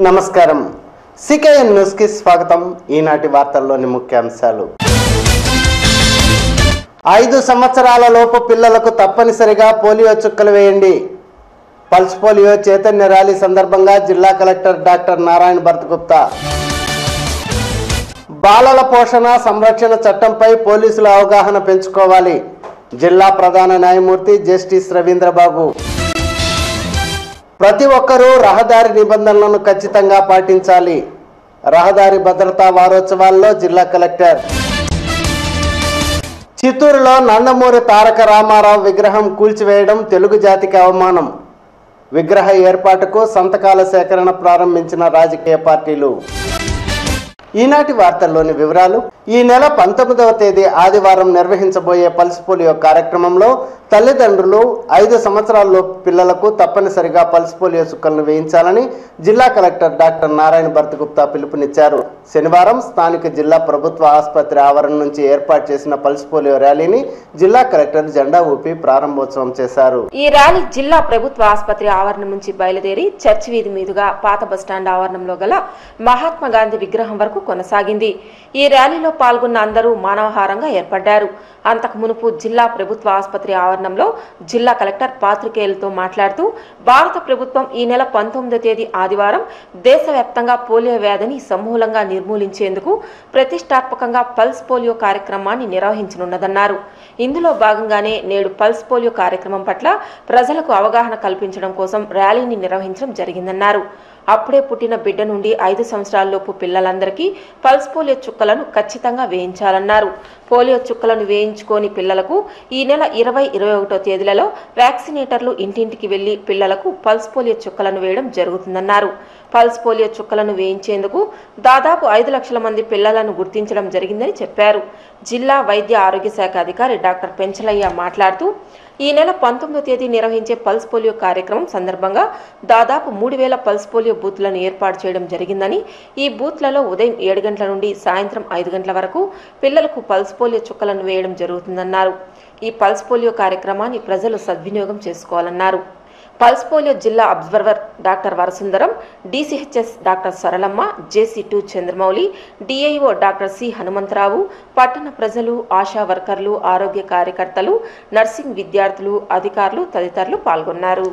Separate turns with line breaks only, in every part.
నమస్కారం సికేఎన్ న్యూస్కి స్వాగతం ఈనాటి వార్తల్లోని ముఖ్యాంశాలు ఐదు సంవత్సరాల లోపు పిల్లలకు తప్పనిసరిగా పోలియో చుక్కలు వేయండి పల్స్ పోలియో చైతన్య ర్యాలీ సందర్భంగా జిల్లా కలెక్టర్ డాక్టర్ నారాయణ భరత్ గుప్తా బాలల పోషణ సంరక్షణ చట్టంపై పోలీసుల అవగాహన పెంచుకోవాలి జిల్లా ప్రధాన న్యాయమూర్తి జస్టిస్ రవీంద్రబాబు ప్రతి ఒక్కరూ రహదారి నిబంధనలను ఖచ్చితంగా పాటించాలి రహదారి భద్రతా వారోత్సవాల్లో జిల్లా కలెక్టర్ చిత్తూరులో నందమూరి తారక రామారావు విగ్రహం కూల్చివేయడం తెలుగు జాతికి అవమానం విగ్రహ ఏర్పాటుకు సంతకాల సేకరణ ప్రారంభించిన రాజకీయ పార్టీలు ఈనాటి వార్తల్లోని వివరాలు ఈ నెల పంతొమ్మిదవ తేదీ ఆదివారం నిర్వహించబోయే పల్స్ పోలియో కార్యక్రమంలో తల్లిదండ్రులు ఐదు సంవత్సరాలలోపు పిల్లలకు తప్పనిసరిగా పల్స్ పోలియో చుక్కలను వేయించాలని జిల్లా కలెక్టర్ డాక్టర్ నారాయణ భరత్ గుప్తా పిలుపునిచ్చారు శనివారం స్థానిక జిల్లా ప్రభుత్వ ఆసుపత్రి ఆవరణ నుంచి ఏర్పాటు చేసిన పల్స్ పోలియో ర్యాలీని జిల్లా కలెక్టర్ జెండా ఊపి ప్రారంభోత్సవం చేశారు
ఈ ర్యాలీ జిల్లా ప్రభుత్వ ఆసుపత్రి ఆవరణం నుంచి బయలుదేరి చర్చి వీధి మీదుగా పాత బస్టాండ్ ఆవరణంలో గల మహాత్మా గాంధీ విగ్రహం వరకు కొనసాగింది ఈ ర్యాలీలో పాల్గొన్న అందరూ మానవహారంగా ఏర్పడ్డారు అంతకు మునుపు జిల్లా ప్రభుత్వ ఆసుపత్రి ఆవరణంలో జిల్లా కలెక్టర్ పాత్రికేయులతో మాట్లాడుతూ భారత ప్రభుత్వం ఈ నెల పంతొమ్మిదో తేదీ ఆదివారం దేశవ్యాప్తంగా పోలియో వ్యాధిని సమూలంగా నిర్మూలించేందుకు ప్రతిష్టాత్మకంగా పల్స్ పోలియో కార్యక్రమాన్ని నిర్వహించనున్నదన్నారు ఇందులో భాగంగానే నేడు పల్స్ పోలియో కార్యక్రమం పట్ల ప్రజలకు అవగాహన కల్పించడం కోసం ర్యాలీని నిర్వహించడం జరిగిందన్నారు అప్పుడే పుట్టిన బిడ్డ నుండి ఐదు సంవత్సరాలలోపు పిల్లలందరికీ పల్స్ పోలియో చుక్కలను ఖచ్చితంగా వేయించాలన్నారు పోలియో చుక్కలను వేయించుకోని పిల్లలకు ఈ నెల ఇరవై ఇరవై ఒకటో తేదీలలో వ్యాక్సినేటర్లు ఇంటింటికి వెళ్లి పిల్లలకు పల్స్ పోలియో చుక్కలను వేయడం జరుగుతుందన్నారు పల్స్ పోలియో చుక్కలను వేయించేందుకు దాదాపు ఐదు లక్షల మంది పిల్లలను గుర్తించడం జరిగిందని చెప్పారు జిల్లా వైద్య ఆరోగ్య శాఖ అధికారి డాక్టర్ పెంచలయ్య మాట్లాడుతూ ఈ నెల పంతొమ్మిదో తేదీ నిర్వహించే పల్స్ పోలియో కార్యక్రమం సందర్భంగా దాదాపు మూడు వేల పల్స్ పోలియో బూత్లను ఏర్పాటు చేయడం జరిగిందని ఈ బూత్లలో ఉదయం ఏడు గంటల నుండి సాయంత్రం ఐదు గంటల వరకు పిల్లలకు పల్స్ పోలియో చుక్కలను వేయడం జరుగుతుందన్నారు ఈ పల్స్ పోలియో కార్యక్రమాన్ని ప్రజలు సద్వినియోగం చేసుకోవాలన్నారు పల్స్ పోలియో జిల్లా observer doctor Varasundaram DCHS doctor Saralamma JC two Chandramouli DIO doctor C Hanumantharao పట్టణ ప్రజలు ఆశా వర్కర్లు ఆరోగ్య కార్యకర్తలు నర్సింగ్ విద్యార్థులు అధికారులు తదితరులు పాల్గొన్నారు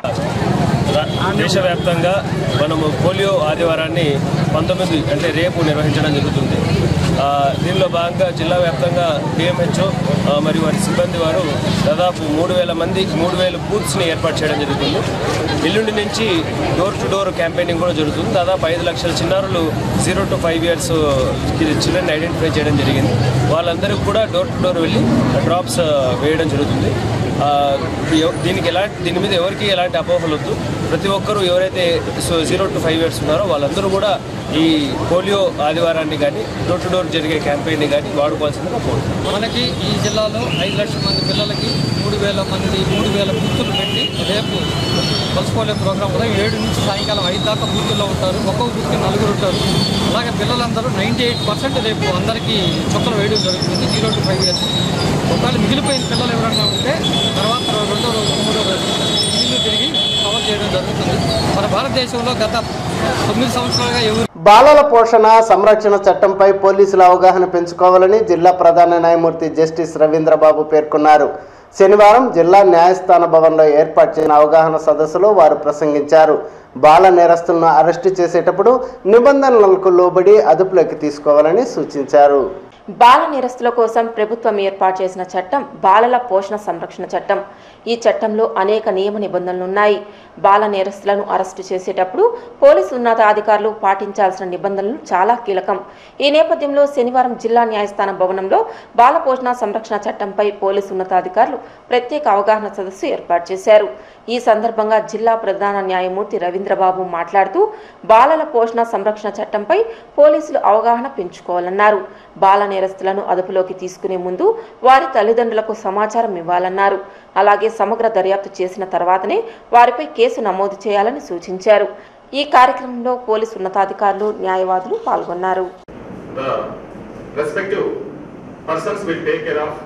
దేశవ్యాప్తంగా మనము పోలియో ఆదివారాన్ని పంతొమ్మిది అంటే రేపు నిర్వహించడం జరుగుతుంది ఆ, దీనిలో భాగంగా జిల్లా వ్యాప్తంగా డిఎంహెచ్ఓ మరియు వారి సిబ్బంది వారు దాదాపు మూడు వేల మంది మూడు వేల బూత్స్ని ఏర్పాటు చేయడం జరుగుతుంది ఎల్లుండి నుంచి డోర్ టు డోర్ క్యాంపెయినింగ్ కూడా జరుగుతుంది దాదాపు ఐదు లక్షల చిన్నారులు zero to five years children identify చేయడం జరిగింది వాళ్ళందరికీ కూడా డోర్ టు డోర్ వెళ్ళి డ్రాప్స్ వేయడం జరుగుతుంది ఆ, ఎవ- దీనికి ఎలాంటి దీని మీద ఎవరికి ఎలాంటి అపోహలు వద్దు ప్రతి ఒక్కరూ ఎవరైతే so zero to five years ఉన్నారో వాళ్ళందరూ కూడా ఈ పోలియో ఆదివారాన్ని కానీ డోర్ టు డోర్ జరిగే క్యాంపెయిన్ని కానీ వాడుకోవాల్సిందిగా కోరుతున్నాను
మనకి ఈ జిల్లాలో ఐదు లక్షల మంది పిల్లలకి మూడు వేల మంది మూడు వేల బూతులు పెట్టి రేపు పల్స్ పోలియో ప్రోగ్రామ్ ఉదయం ఏడు నుంచి సాయంకాలం ఐదు దాకా బూతుల్లో ఉంటారు ఒక్కొక్క బూత్కి నలుగురు ఉంటారు అలాగే పిల్లలందరూ నైంటీ ఎయిట్ పర్సెంట్ రేపు అందరికీ చుక్కలు వేయడం జరుగుతుంది జీరో టు ఫైవ్ ఇయర్స్ ఒకవేళ మిగిలిపోయిన పిల్లలు ఎవరైనా ఉంటే తర్వాత రెండో రోజు మూడో రోజు ఇల్లు తిరిగి కవర్ చేయడం జరుగుతుంది మన భారతదేశంలో గత తొమ్మిది సంవత్సరాలుగా ఎవరు
బాలల పోషణ సంరక్షణ చట్టంపై పోలీసుల అవగాహన పెంచుకోవాలని జిల్లా ప్రధాన న్యాయమూర్తి జస్టిస్ రవీంద్రబాబు పేర్కొన్నారు శనివారం జిల్లా న్యాయస్థాన భవన్లో ఏర్పాటు చేసిన అవగాహన సదస్సులో వారు ప్రసంగించారు బాల నేరస్తులను అరెస్టు చేసేటప్పుడు నిబంధనలకు లోబడి అదుపులోకి తీసుకోవాలని సూచించారు
బాల నేరస్తుల కోసం ప్రభుత్వం ఏర్పాటు చేసిన చట్టం బాలల పోషణ సంరక్షణ చట్టం ఈ చట్టంలో అనేక నియమ నిబంధనలున్నాయి బాల నేరస్తులను అరెస్టు చేసేటప్పుడు పోలీసు ఉన్నతాధికారులు పాటించాల్సిన నిబంధనలు చాలా కీలకం ఈ నేపథ్యంలో శనివారం జిల్లా న్యాయస్థాన భవనంలో బాల పోషణ సంరక్షణ చట్టంపై పోలీసు ఉన్నతాధికారులు ప్రత్యేక అవగాహన సదస్సు ఏర్పాటు చేశారు ఈ సందర్భంగా జిల్లా ప్రధాన న్యాయమూర్తి రవీంద్రబాబు మాట్లాడుతూ బాలల పోషణ సంరక్షణ చట్టంపై పోలీసులు అవగాహన పెంచుకోవాలన్నారు బాల నేరస్తులను అదుపులోకి తీసుకునే ముందు వారి తల్లిదండ్రులకు సమాచారం ఇవ్వాలన్నారు అలాగే సమగ్ర దర్యాప్తు చేసిన తర్వాతనే వారిపై కేసు నమోదు చేయాలని సూచించారు ఈ కార్యక్రమంలో పోలీసు ఉన్నతాధికారులు న్యాయవాదులు పాల్గొన్నారు
the respective persons will take care of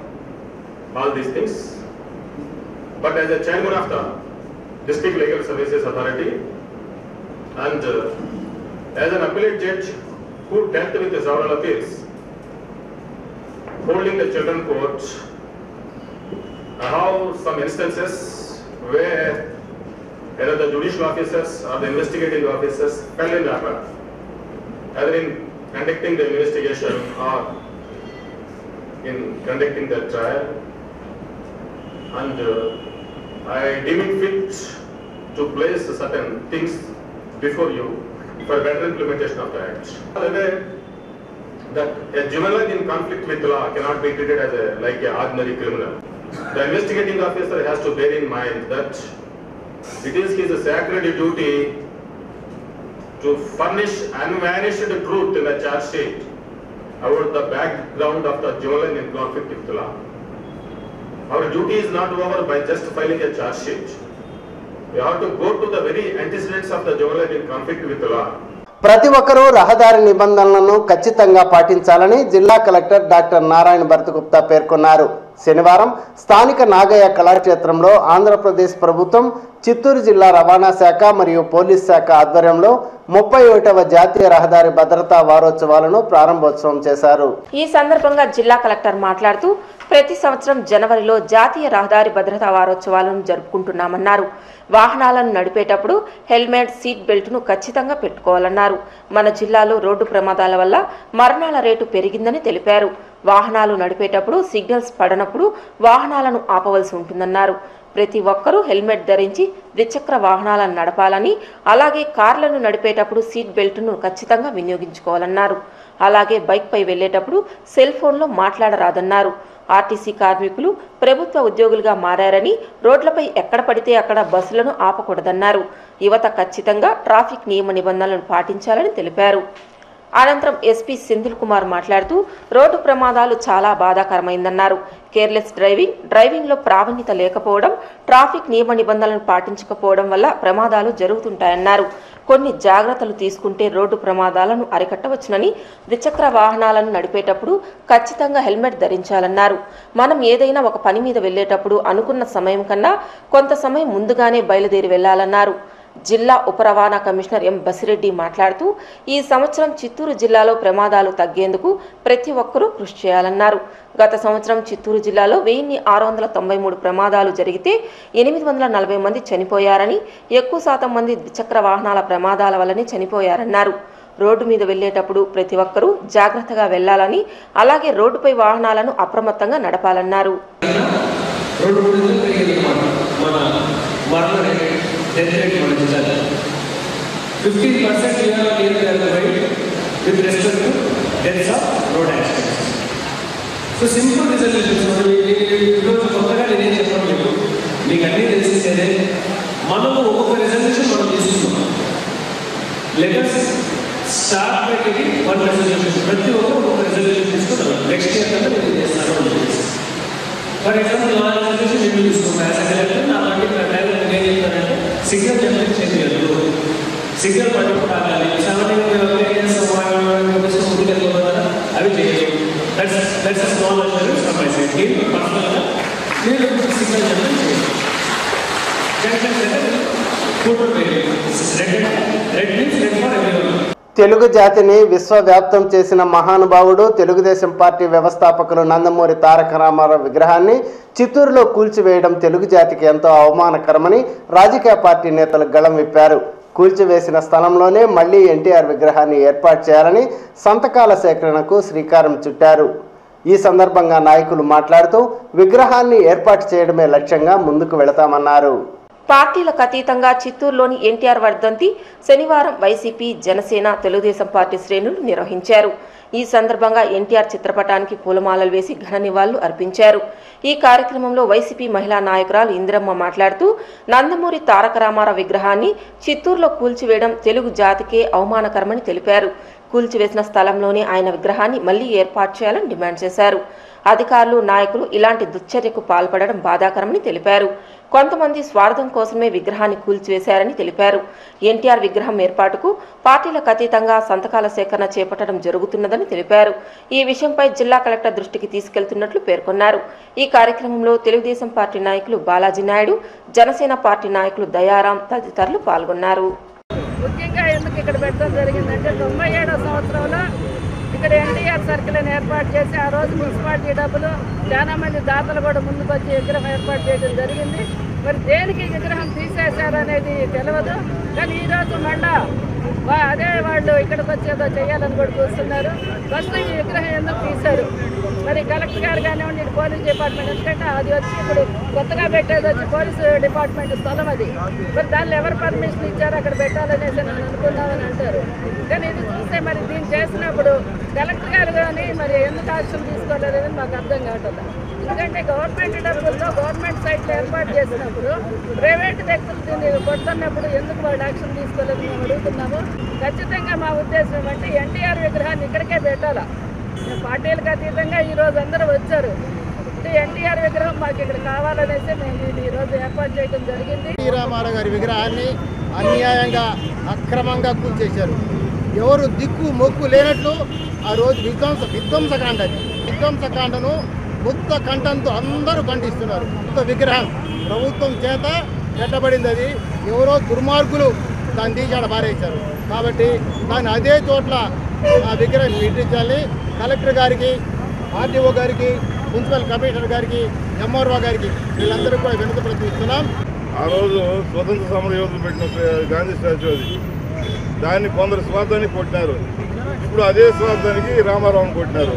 all these things. But as a chairman of the District Legal Services Authority and uh, as an appellate judge who dealt with several appeals, holding the children court, I have some instances where either the judicial officers or the investigating officers fell in error, either in conducting the investigation or in conducting the trial. And uh, I deem it fit to place certain things before you for better implementation of the act. However, that a juvenile in conflict with law cannot be treated as a like an ordinary criminal. The investigating officer has to bear in mind that it is his sacred duty to furnish unvarnished truth in the charge sheet about the background of the juvenile in conflict with law. Our duty is not over by just filing a charge sheet. We have to go to the very antecedents of the juvenile in conflict with law.
ప్రతి ఒక్కరూ రహదారి నిబంధనలను ఖచ్చితంగా పాటించాలని జిల్లా collector doctor Narayana భరతగుప్తా పేర్కొన్నారు శనివారం స్థానిక నాగయ్య కళాక్షేత్రంలో ఆంధ్రప్రదేశ్ ప్రభుత్వం చిత్తూరు జిల్లా రవాణా శాఖ మరియు పోలీస్ శాఖ ఆధ్వర్యంలో ముప్పై ఒకటవ జాతీయ రహదారి భద్రతా వారోత్సవాలను ప్రారంభోత్సవం చేశారు
ఈ సందర్భంగా జిల్లా కలెక్టర్ మాట్లాడుతూ ప్రతి సంవత్సరం జనవరిలో జాతీయ రహదారి భద్రతా వారోత్సవాలను జరుపుకుంటున్నామన్నారు వాహనాలను నడిపేటప్పుడు హెల్మెట్ సీట్ బెల్ట్ను ఖచ్చితంగా పెట్టుకోవాలన్నారు మన జిల్లాలో రోడ్డు ప్రమాదాల వల్ల మరణాల రేటు పెరిగిందని తెలిపారు వాహనాలు నడిపేటప్పుడు సిగ్నల్స్ పడనప్పుడు వాహనాలను ఆపవలసి ఉంటుందన్నారు ప్రతి ఒక్కరూ హెల్మెట్ ధరించి ద్విచక్ర వాహనాలను నడపాలని అలాగే కార్లను నడిపేటప్పుడు సీట్ బెల్ట్ను ఖచ్చితంగా వినియోగించుకోవాలన్నారు అలాగే బైక్పై వెళ్లేటప్పుడు సెల్ ఫోన్లో మాట్లాడరాదన్నారు ఆర్టీసీ కార్మికులు ప్రభుత్వ ఉద్యోగులుగా మారారని రోడ్లపై ఎక్కడ పడితే అక్కడ బస్సులను ఆపకూడదన్నారు యువత ఖచ్చితంగా ట్రాఫిక్ నియమ నిబంధనలను పాటించాలని తెలిపారు అనంతరం ఎస్పీ సెంధిల్ కుమార్ మాట్లాడుతూ రోడ్డు ప్రమాదాలు చాలా బాధాకరమైందన్నారు కేర్లెస్ డ్రైవింగ్ డ్రైవింగ్లో ప్రావీణ్యత లేకపోవడం ట్రాఫిక్ నియమ నిబంధనలను పాటించకపోవడం వల్ల ప్రమాదాలు జరుగుతుంటాయన్నారు కొన్ని జాగ్రత్తలు తీసుకుంటే రోడ్డు ప్రమాదాలను అరికట్టవచ్చునని ద్విచక్ర వాహనాలను నడిపేటప్పుడు ఖచ్చితంగా హెల్మెట్ ధరించాలన్నారు మనం ఏదైనా ఒక పని మీద వెళ్ళేటప్పుడు అనుకున్న సమయం కన్నా కొంత సమయం ముందుగానే బయలుదేరి వెళ్లాలన్నారు జిల్లా ఉప రవాణా కమిషనర్ ఎం బసిరెడ్డి మాట్లాడుతూ ఈ సంవత్సరం చిత్తూరు జిల్లాలో ప్రమాదాలు తగ్గేందుకు ప్రతి ఒక్కరూ కృషి చేయాలన్నారు గత సంవత్సరం చిత్తూరు జిల్లాలో వెయ్యిన్ని ఆరు వందల తొంభై మూడు ప్రమాదాలు జరిగితే ఎనిమిది వందల నలభై మంది చనిపోయారని ఎక్కువ శాతం మంది ద్విచక్ర వాహనాల ప్రమాదాల వల్లనే చనిపోయారన్నారు రోడ్డు మీద వెళ్లేటప్పుడు ప్రతి ఒక్కరూ జాగ్రత్తగా వెళ్లాలని అలాగే రోడ్డుపై వాహనాలను అప్రమత్తంగా నడపాలన్నారు
రెండు మూడు రోజులు పెరిగింది మన మరణ రేట్ డెత్ రేట్ మన జిల్లాలో fifteen percent year year with respect to deaths of road accidents so simple resolutions ఈరోజు కొత్తగా నేనేం చెప్పడం లేదు మీకు అన్నీ తెలిసిందేనే మనము ఒక్కొక్క రిజల్యూషన్ మనం తీసుకున్నాం లెటర్స్ స్టార్ట్ పెట్టి వన్ రెజల్యూషన్ ప్రతి ఒక్కరు ఒక్కొక్క రెజల్యూషన్ తీసుకున్నాం నెక్స్ట్ ఇయర్ కంటే నేను చేస్తాను అని చెప్పేసి ఫర్ ఎగ్జాంపుల్ నా రెజల్యూషన్ నేను తీసుకున్నాను యాజ్ కలెక్టర్ నా బట్టి నా డ్రైవర్ నేను చెప్తానంటే సిగ్నల్ జనరేట్ చేయలేదు సిగ్నల్ పట్టుకుంటూ ఆగాలి సెవెంటీ అవి చేయలేదు that's that's small from my side నేను పర్సనల్గా నేను సిగ్నల్ జనరేట్ చేయలేదు generate photo red red means red for ఎవరి
తెలుగు జాతిని విశ్వవ్యాప్తం చేసిన మహానుభావుడు తెలుగుదేశం పార్టీ వ్యవస్థాపకులు నందమూరి తారక రామారావు విగ్రహాన్ని చిత్తూరులో కూల్చివేయడం తెలుగు జాతికి ఎంతో అవమానకరమని రాజకీయ పార్టీ నేతలు గళం విప్పారు కూల్చివేసిన స్థలంలోనే మళ్లీ ఎన్టీఆర్ విగ్రహాన్ని ఏర్పాటు చేయాలని సంతకాల సేకరణకు శ్రీకారం చుట్టారు ఈ సందర్భంగా నాయకులు మాట్లాడుతూ విగ్రహాన్ని ఏర్పాటు చేయడమే లక్ష్యంగా ముందుకు వెళతామన్నారు
పార్టీలకు అతీతంగా చిత్తూరులోని ఎన్టీఆర్ వర్ధంతి శనివారం వైసీపీ జనసేన తెలుగుదేశం పార్టీ శ్రేణులు నిర్వహించారు ఈ సందర్భంగా ఎన్టీఆర్ చిత్రపటానికి పూలమాలలు వేసి ఘన నివాళులు అర్పించారు ఈ కార్యక్రమంలో వైసీపీ మహిళా నాయకురాలు ఇందిరమ్మ మాట్లాడుతూ నందమూరి తారక రామారావు విగ్రహాన్ని చిత్తూరులో కూల్చివేయడం తెలుగు జాతికే అవమానకరమని తెలిపారు కూల్చివేసిన స్థలంలోనే ఆయన విగ్రహాన్ని మళ్లీ ఏర్పాటు చేయాలని డిమాండ్ చేశారు అధికారులు నాయకులు ఇలాంటి దుశ్చర్యకు పాల్పడడం బాధాకరమని తెలిపారు కొంతమంది స్వార్థం కోసమే విగ్రహాన్ని కూల్చివేశారని తెలిపారు ఎన్టీఆర్ విగ్రహం ఏర్పాటుకు పార్టీలకు అతీతంగా సంతకాల సేకరణ చేపట్టడం జరుగుతున్నదని తెలిపారు ఈ విషయంపై జిల్లా కలెక్టర్ దృష్టికి తీసుకెళ్తున్నట్లు పేర్కొన్నారు ఈ కార్యక్రమంలో తెలుగుదేశం పార్టీ నాయకులు బాలాజీ నాయుడు జనసేన పార్టీ నాయకులు దయారాం తదితరులు పాల్గొన్నారు
ముఖ్యంగా ఎందుకంటే ఎందుకు ఇక్కడ పెట్టడం జరిగిందంటే తొంభై ఏడో సంవత్సరంలో ఇక్కడ ఎన్టీఆర్ సర్కిల్ అని ఏర్పాటు చేసి ఆ రోజు మున్సిపాలిటీ డబ్బులు చాలా మంది దాతలు కూడా ముందుకు వచ్చి విగ్రహం ఏర్పాటు చేయడం జరిగింది మరి దేనికి ఈ విగ్రహం తీసేశారు అనేది తెలియదు కానీ ఈరోజు మళ్ళా వా- అదే వాళ్ళు ఇక్కడికి వచ్చేదో చేయాలని కూడా చూస్తున్నారు ఫస్ట్ ఈ విగ్రహం ఎందుకు తీశారు మరి కలెక్టర్ గారు కానివ్వండి ఇటు పోలీస్ డిపార్ట్మెంట్ ఎందుకంటే అది వచ్చి ఇప్పుడు కొత్తగా పెట్టేది వచ్చి పోలీస్ డిపార్ట్మెంట్ స్థలం అది మరి దానిలో ఎవరు పర్మిషన్ ఇచ్చారు అక్కడ పెట్టాలనేసి నేను అనుకున్నామని అంటారు కానీ ఇది చూస్తే మరి దీన్ని చేసినప్పుడు కలెక్టర్ గారు కానీ మరి ఎందుకు యాక్షన్ తీసుకోలేదని మాకు అర్థం కావట్లేదు ఎందుకంటే గవర్నమెంట్ డబ్బులతో గవర్నమెంట్ సైట్లు ఏర్పాటు చేసినప్పుడు ప్రైవేట్ వ్యక్తులు దీన్ని కొడుతున్నప్పుడు ఎందుకు వాళ్ళు యాక్షన్ తీసుకోలేదు మేము అడుగుతున్నాము ఖచ్చితంగా మా ఉద్దేశం ఏమంటే ఎన్టీఆర్ విగ్రహాన్ని ఇక్కడికే పెట్టాలా పార్టీలకు అతీతంగా ఈ రోజు అందరూ వచ్చారు అంటే ఎన్టీఆర్ విగ్రహం మాకు ఇక్కడ కావాలనేసి మేము ఇది ఈ రోజు ఏర్పాటు చేయడం జరిగింది
శ్రీరామారావు గారి విగ్రహాన్ని అన్యాయంగా అక్రమంగా కూల్చేశారు ఎవరు దిక్కు మొక్కు లేనట్లు ఆ రోజు విధ్వంస విధ్వంసకాండ అది విధ్వంసకాండను ముక్త కంఠంతో అందరూ ఖండిస్తున్నారు ముక్త విగ్రహం ప్రభుత్వం చేత పెట్టబడింది అది ఎవరో దుర్మార్గులు దాన్ని తీసాడ పారేశారు కాబట్టి దాన్ని అదే చోట్ల ఆ విగ్రహం పెట్టించాలని కలెక్టర్ గారికి ఆర్డీఓ గారికి మున్సిపల్ కమిషనర్ గారికి ఎంఆర్ఓ గారికి వీళ్ళందరికీ కూడా వినతి ప్రతిస్తున్నాం
ఆ రోజు స్వతంత్ర సమర యోధులు పెట్టిన గాంధీ స్టాచ్యూ అది దాన్ని కొందరు స్వార్థానికి కొట్టినారు ఇప్పుడు అదే స్వార్థానికి రామారావుని కొట్టినారు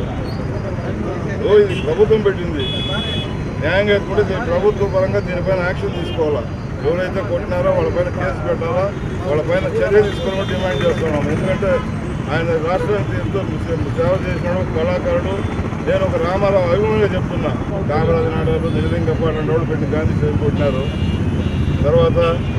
ఓ ఇది ప్రభుత్వం పెట్టింది న్యాయంగా ఎత్తుకుంటే దీని ప్రభుత్వ పరంగా దీనిపైన యాక్షన్ తీసుకోవాలా ఎవరైతే కొట్టినారో వాళ్ళపైన కేసు పెట్టాలా వాళ్ళపైన చర్య తీసుకోవాలని డిమాండ్ చేస్తున్నాం ఎందుకంటే ఆయన రాష్ట్రానికి ఎంతో సేవ చేసినాడు కళాకారుడు నేను ఒక రామారావు అభిమానిగా చెప్తున్నా కామరాజు నాయుడు నిజలింగపాడు వాళ్ళు పెట్టి గాంధీ స్టాచ్యూ కొట్టినారు తర్వాత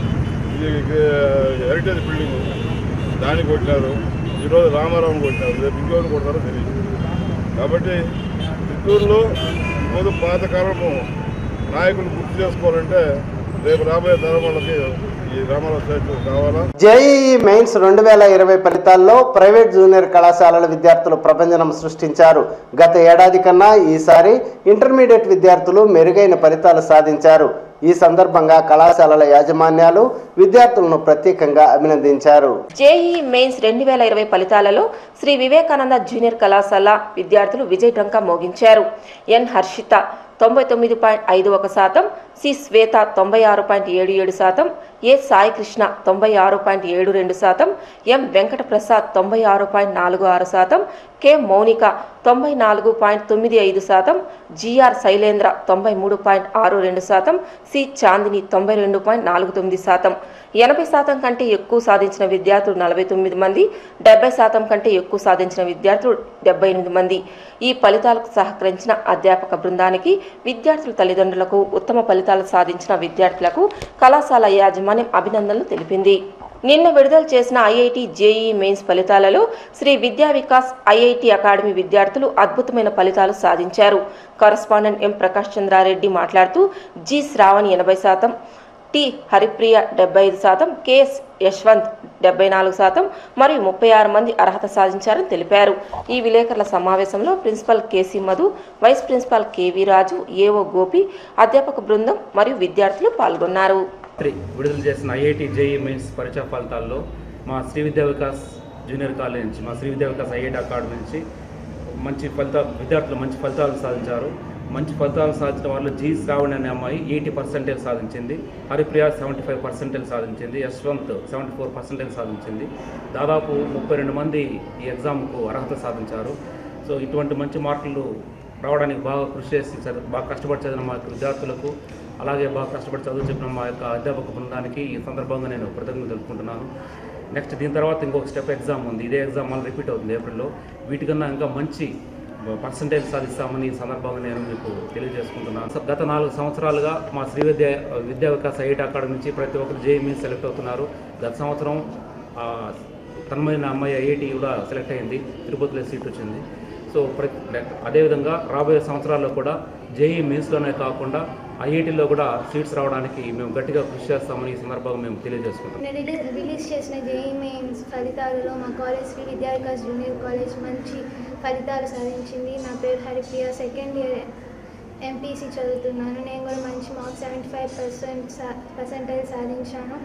ఇది హెరిటేజ్ బిల్డింగ్ దాన్ని కొట్టినారు ఈరోజు రామారావుని కొట్టినారు రేపు ఇంకోటి కొడతారో తెలియదు కాబట్టి చిత్తూరులో ఈరోజు పాతకాలము నాయకులు గుర్తు చేసుకోవాలంటే రేపు రాబోయే తరం వాళ్ళకి ఈ రామారావు స్టాచ్యూ కావాలా
జేఈఈ మెయిన్స్ రెండు వేల ఇరవై ఫలితాల్లో ప్రైవేట్ జూనియర్ కళాశాలల విద్యార్థులు ప్రభంజనం సృష్టించారు గత ఏడాది కన్నా ఈసారి ఇంటర్మీడియట్ విద్యార్థులు మెరుగైన ఫలితాలు సాధించారు ఈ సందర్భంగా కళాశాలల యాజమాన్యాలు విద్యార్థులను ప్రత్యేకంగా అభినందించారు
జేఈ మెయిన్స్ రెండు వేల ఇరవై ఫలితాలలో శ్రీ వివేకానంద జూనియర్ కళాశాల విద్యార్థులు విజయ్ డంకా మోగించారు ఎన్ హర్షిత తొంభై తొమ్మిది పాయింట్ ఐదు ఒక శాతం సి శ్వేత తొంభై ఆరు పాయింట్ ఏడు ఏడు శాతం ఏ సాయి కృష్ణ తొంభై ఆరు పాయింట్ ఏడు రెండు శాతం ఎం వెంకట ప్రసాద్ తొంభై ఆరు పాయింట్ నాలుగు ఆరు శాతం కె మౌనిక తొంభై నాలుగు పాయింట్ తొమ్మిది ఐదు శాతం జిఆర్ శైలేంద్ర తొంభై మూడు పాయింట్ ఆరు రెండు శాతం సి చాందిని తొంభై రెండు పాయింట్ నాలుగు తొమ్మిది శాతం ఎనభై శాతం కంటే ఎక్కువ సాధించిన విద్యార్థులు నలభై తొమ్మిది మంది డెబ్బై శాతం కంటే ఎక్కువ సాధించిన విద్యార్థులు డెబ్బై ఎనిమిది మంది ఈ ఫలితాలకు సహకరించిన అధ్యాపక బృందానికి విద్యార్థుల తల్లిదండ్రులకు ఉత్తమ ఫలితాలు సాధించిన విద్యార్థులకు కళాశాల యాజమాన్యం అభినందనలు తెలిపింది నిన్న విడుదల చేసిన ఐఐటి జేఈ మెయిన్స్ ఫలితాలలో శ్రీ విద్యా వికాస్ ఐఐటి అకాడమీ విద్యార్థులు అద్భుతమైన ఫలితాలు సాధించారు కరస్పాండెంట్ ఎం ప్రకాష్ చంద్రారెడ్డి మాట్లాడుతూ జి శ్రావణి ఎనభై శాతం టి హరిప్రియ డెబ్బై ఐదు శాతం కెఎస్ యశ్వంత్ డెబ్బై నాలుగు శాతం మరియు ముప్పై ఆరు మంది అర్హత సాధించారని తెలిపారు ఈ విలేకరుల సమావేశంలో principal KC Madhu vice principal KV Raju AO Gopi అధ్యాపక బృందం మరియు విద్యార్థులు పాల్గొన్నారు
రాత్రి విడుదల చేసిన ఐఐటి జేఈ మెయిన్స్ పరీక్షా ఫలితాల్లో మా శ్రీ విద్యా వికాస్ జూనియర్ కాలేజ్ నుంచి మా శ్రీ విద్యా వికాస్ ఐఐటి అకాడమీ నుంచి మంచి ఫలితాలు విద్యార్థులు మంచి ఫలితాలు సాధించారు మంచి ఫలితాలు సాధించిన వాళ్ళు జి శ్రావణి అనే అమ్మాయి ఎయిటీ పర్సెంటేజ్ సాధించింది హరిప్రియ సెవెంటీ ఫైవ్ పర్సెంటేజ్ సాధించింది యశ్వంత్ సెవెంటీ ఫోర్ పర్సెంటేజ్ సాధించింది దాదాపు ముప్పై రెండు మంది ఈ ఎగ్జామ్కు అర్హత సాధించారు సో ఇటువంటి మంచి మార్కులు రావడానికి బాగా కృషి చేసి చదివి- బాగా కష్టపడి చదివిన మా యొక్క విద్యార్థులకు అలాగే బాగా కష్టపడి చదువు చెప్పిన మా యొక్క అధ్యాపక బృందానికి ఈ సందర్భంగా నేను కృతజ్ఞతలు తెలుపుకుంటున్నాను నెక్స్ట్ దీని తర్వాత ఇంకొక స్టెప్ ఎగ్జామ్ ఉంది ఇదే ఎగ్జామ్ మళ్ళీ రిపీట్ అవుతుంది ఏప్రిల్లో వీటికన్నా ఇంకా మంచి పర్సంటేజ్ సాధిస్తామని ఈ సందర్భంగా నేను మీకు తెలియజేసుకుంటున్నాను సో గత నాలుగు సంవత్సరాలుగా మా శ్రీ విద్య విద్యా వికాస్ ఐఐటి అకాడమీ నుంచి ప్రతి ఒక్కరు జేఈమీ సెలెక్ట్ అవుతున్నారు గత సంవత్సరం ఆ, తన్మయన అమ్మాయి ఐఐటి కూడా సెలెక్ట్ అయింది తిరుపతిలో సీట్ వచ్చింది సో ప్రతి అదేవిధంగా రాబోయే సంవత్సరాల్లో కూడా జేఈ మెయిన్స్లోనే కాకుండా ఐఐటీలో కూడా సీట్స్ రావడానికి మేము గట్టిగా కృషి చేస్తామని ఈ సందర్భంగా మేము తెలియజేసుకుంటాం
నేను రిలీజ్ రిలీజ్ చేసిన జేఈ మెయిన్స్ ఫలితాలలో మా కాలేజ్ శ్రీ విద్యా వికాస్ జూనియర్ కాలేజ్ మంచి ఫలితాలు సాధించింది నా పేరు హరిప్రియ సెకండ్ ఇయర్ ఎంపీసీ చదువుతున్నాను నేను కూడా మంచి మార్క్స్ సెవెంటీ ఫైవ్ పర్సెంట్ సా పర్సెంటేజ్ సాధించాను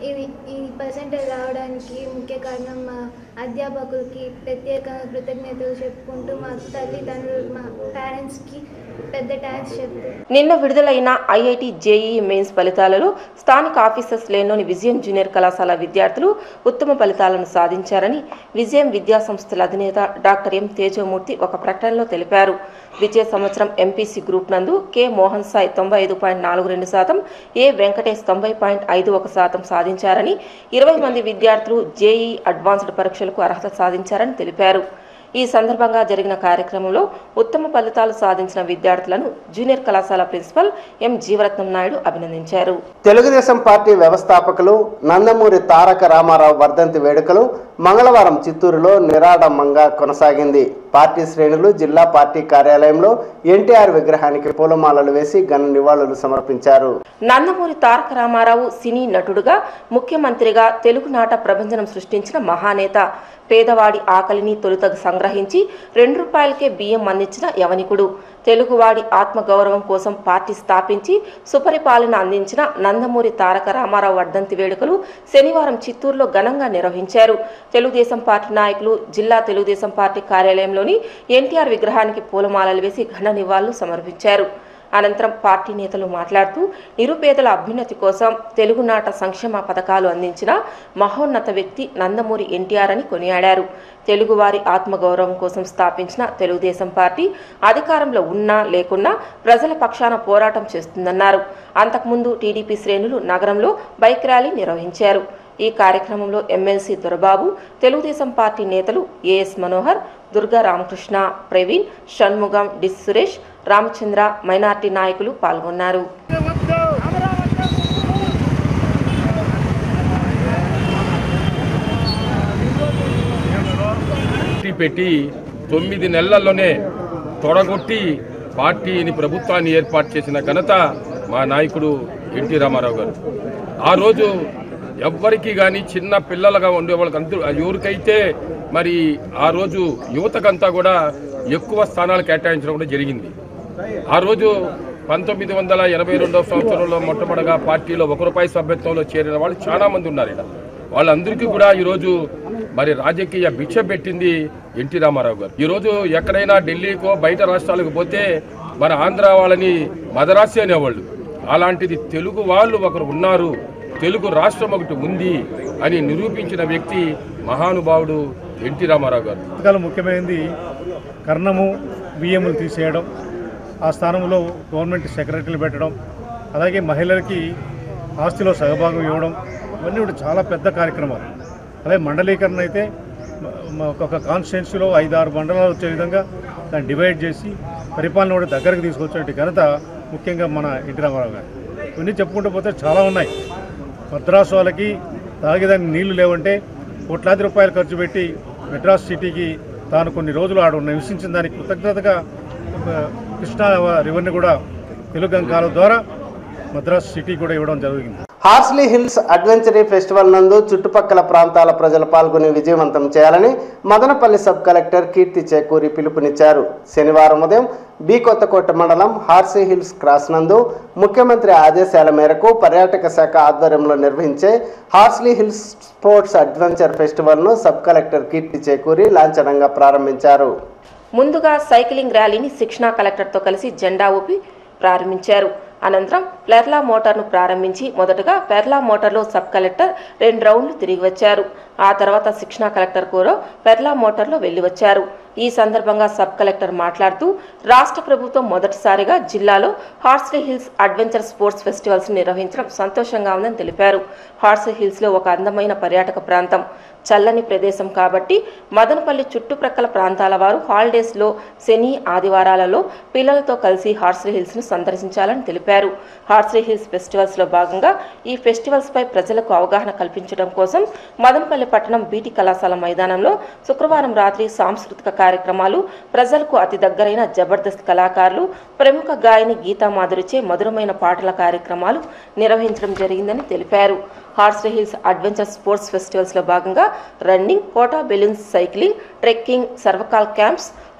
ఇవి ఈ పర్సెంటేజ్ రావడానికి ముఖ్య కారణం మా అధ్యాపకులకి ప్రత్యేక కృతజ్ఞతలు చెప్పుకుంటూ మా తల్లిదండ్రులు మా పేరెంట్స్కి పెద్ద థ్యాంక్స్ చెప్తూ
నిన్న విడుదలైన ఐఐటి జేఈఈ మెయిన్స్ ఫలితాలలో స్థానిక ఆఫీసర్స్ లేన్లోని విజయం జూనియర్ కళాశాల విద్యార్థులు ఉత్తమ ఫలితాలను సాధించారని విజయం విద్యా సంస్థల అధినేత డాక్టర్ ఎం తేజమూర్తి ఒక ప్రకటనలో తెలిపారు విజయ సంవత్సరం ఎంపీసీ గ్రూప్ నందు కె మోహన్ సాయి తొంభై ఐదు పాయింట్ నాలుగు రెండు శాతం ఏ వెంకటేష్ తొంభై పాయింట్ ఐదు ఒక శాతం సాధించారని ఇరవై మంది విద్యార్థులు జేఈ అడ్వాన్స్డ్ పరీక్షలకు అర్హత సాధించారని తెలిపారు ఈ సందర్భంగా జరిగిన కార్యక్రమంలో ఉత్తమ ఫలితాలు సాధించిన విద్యార్థులను జూనియర్ కళాశాల ప్రిన్సిపల్ ఎం జీవరత్నం నాయుడు అభినందించారు
తెలుగుదేశం పార్టీ వ్యవస్థాపకులు నందమూరి తారక రామారావు వర్ధంతి వేడుకలు మంగళవారం చిత్తూరులో నిరాడంబంగా కొనసాగింది పార్టీ శ్రేణులు జిల్లా పార్టీ కార్యాలయంలో ఎన్టీఆర్ విగ్రహానికి పూలమాలలు వేసి ఘన నివాళులు సమర్పించారు
నందమూరి తారక రామారావు సినీ నటుడుగా ముఖ్యమంత్రిగా తెలుగునాట ప్రభంజనం సృష్టించిన మహానేత పేదవాడి ఆకలిని తొలుత సంగ్రహించి రెండు రూపాయలకే బియ్యం అందించిన యవనికుడు తెలుగువాడి ఆత్మగౌరవం కోసం పార్టీ స్థాపించి సుపరిపాలన అందించిన నందమూరి తారక రామారావు వర్ధంతి వేడుకలు శనివారం చిత్తూరులో ఘనంగా నిర్వహించారు తెలుగుదేశం పార్టీ నాయకులు జిల్లా తెలుగుదేశం పార్టీ కార్యాలయంలోని ఎన్టీఆర్ విగ్రహానికి పూలమాలలు వేసి ఘన నివాళులు సమర్పించారు అనంతరం పార్టీ నేతలు మాట్లాడుతూ నిరుపేదల అభ్యున్నతి కోసం తెలుగునాట సంక్షేమ పథకాలు అందించిన మహోన్నత వ్యక్తి నందమూరి ఎన్టీఆర్ అని కొనియాడారు తెలుగువారి ఆత్మగౌరవం కోసం స్థాపించిన తెలుగుదేశం పార్టీ అధికారంలో ఉన్నా లేకున్నా ప్రజల పక్షాన పోరాటం చేస్తుందన్నారు అంతకుముందు టీడీపీ శ్రేణులు నగరంలో బైక్ ర్యాలీ నిర్వహించారు ఈ కార్యక్రమంలో ఎమ్మెల్సీ దొరబాబు తెలుగుదేశం పార్టీ నేతలు AS Manohar Durga Ramakrishna Praveen Shanmugam D Suresh Ramachandra minority నాయకులు పాల్గొన్నారు
పార్టీ పెట్టి తొమ్మిది నెలల్లోనే తొడగొట్టి పార్టీని ప్రభుత్వాన్ని ఏర్పాటు చేసిన ఘనత మా నాయకుడు ఎన్టీ రామారావు గారు ఆ రోజు ఎవ్వరికి కానీ చిన్న పిల్లలుగా ఉండే వాళ్ళకి అందరూ ఎవరికైతే మరి ఆ రోజు యువతకంతా కూడా ఎక్కువ స్థానాలు కేటాయించడం కూడా జరిగింది ఆ రోజు పంతొమ్మిది వందల ఎనభై రెండవ సంవత్సరంలో మొట్టమొదటిగా పార్టీలో ఒక రూపాయి సభ్యత్వంలో చేరిన వాళ్ళు చాలా మంది ఉన్నారు ఇక్కడ వాళ్ళందరికీ కూడా ఈరోజు మరి రాజకీయ భిక్ష పెట్టింది ఎన్టీ రామారావు గారు ఈరోజు ఎక్కడైనా ఢిల్లీకో బయట రాష్ట్రాలకు పోతే మన ఆంధ్ర వాళ్ళని మదరాసి అనేవాళ్ళు అలాంటిది తెలుగు వాళ్ళు ఒకరు ఉన్నారు తెలుగు రాష్ట్రం ఒకటి ఉంది అని నిరూపించిన వ్యక్తి మహానుభావుడు ఎన్టీ రామారావు గారు
పథకాలు ముఖ్యమైనది కర్ణము బియ్యములు తీసేయడం ఆ స్థానంలో గవర్నమెంట్ సెక్రటరీలు పెట్టడం అలాగే మహిళలకి ఆస్తిలో సహభాగం ఇవ్వడం ఇవన్నీ కూడా చాలా పెద్ద కార్యక్రమాలు అలాగే మండలీకరణ అయితే మ- మ- ఒక కాన్స్టిట్యున్సీలో ఐదు ఆరు మండలాలు వచ్చే విధంగా దాన్ని డివైడ్ చేసి పరిపాలన కూడా దగ్గరకు తీసుకొచ్చే ఘనత ముఖ్యంగా మన ఎన్టీ రామారావు గారు ఇవన్నీ చెప్పుకుంటూ పోతే చాలా ఉన్నాయి మద్రాసు వాళ్ళకి తాగేదానికి నీళ్లు లేవంటే కోట్లాది రూపాయలు ఖర్చు పెట్టి మెడ్రాస్ సిటీకి తాను కొన్ని రోజులు ఆడ నివసించిన దానికి కృతజ్ఞతగా ఆ, కృష్ణా రివర్ని కూడా తెలుగు అంకాల ద్వారా మద్రాస్ సిటీ కూడా ఇవ్వడం జరిగింది
హార్స్లీ హిల్స్ అడ్వెంచరీ ఫెస్టివల్ నందు చుట్టుపక్కల ప్రాంతాల ప్రజలు పాల్గొని విజయవంతం చేయాలని మదనపల్లి సబ్ కలెక్టర్ కీర్తి చేకూరి పిలుపునిచ్చారు శనివారం ఉదయం బి కొత్తకోట మండలం హార్సీ హిల్స్ క్రాస్ నందు ముఖ్యమంత్రి ఆదేశాల మేరకు పర్యాటక శాఖ ఆధ్వర్యంలో నిర్వహించే హార్స్లీ హిల్స్ స్పోర్ట్స్ అడ్వెంచర్ ఫెస్టివల్ను సబ్ కలెక్టర్ కీర్తి చేకూరి లాంఛనంగా ప్రారంభించారు
ముందుగా సైక్లింగ్ ర్యాలీని శిక్షణా కలెక్టర్తో కలిసి జెండా ఊపి ప్రారంభించారు అనంతరం ప్లెర్లా మోటార్ను ప్రారంభించి మొదటగా పెర్లా మోటార్లో సబ్ కలెక్టర్ రెండు రౌండ్లు తిరిగి వచ్చారు ఆ తర్వాత శిక్షణా కలెక్టర్ కూడా పెర్లా మోటార్లో వెళ్లి వచ్చారు ఈ సందర్భంగా సబ్ కలెక్టర్ మాట్లాడుతూ రాష్ట్ర ప్రభుత్వం మొదటిసారిగా జిల్లాలో Horsley Hills adventure sports festivals నిర్వహించడం సంతోషంగా ఉందని తెలిపారు హార్స్లీ హిల్స్లో ఒక అందమైన పర్యాటక ప్రాంతం చల్లని ప్రదేశం కాబట్టి మదనపల్లి చుట్టుప్రక్కల ప్రాంతాల వారు హాలిడేస్లో శని ఆదివారాలలో పిల్లలతో కలిసి హార్స్లీ హిల్స్ను సందర్శించాలని తెలిపారు హార్స్లీ హిల్స్ ఫెస్టివల్స్లో భాగంగా ఈ ఫెస్టివల్స్పై ప్రజలకు అవగాహన కల్పించడం కోసం మదనపల్లి పట్టణం బీటీ కళాశాల మైదానంలో శుక్రవారం రాత్రి సాంస్కృతిక కార్యక్రమాలు ప్రజలకు అతి దగ్గరైన జబర్దస్త్ కళాకారులు ప్రముఖ గాయని గీతా మాధురిచే మధురమైన పాటల కార్యక్రమాలు నిర్వహించడం జరిగిందని తెలిపారు హార్స్లీ హిల్స్ అడ్వెంచర్ స్పోర్ట్స్ ఫెస్టివల్స్లో భాగంగా రన్నింగ్ కోటా బెలూన్స్ సైక్లింగ్ ట్రెక్కింగ్ సర్వకాల్ camps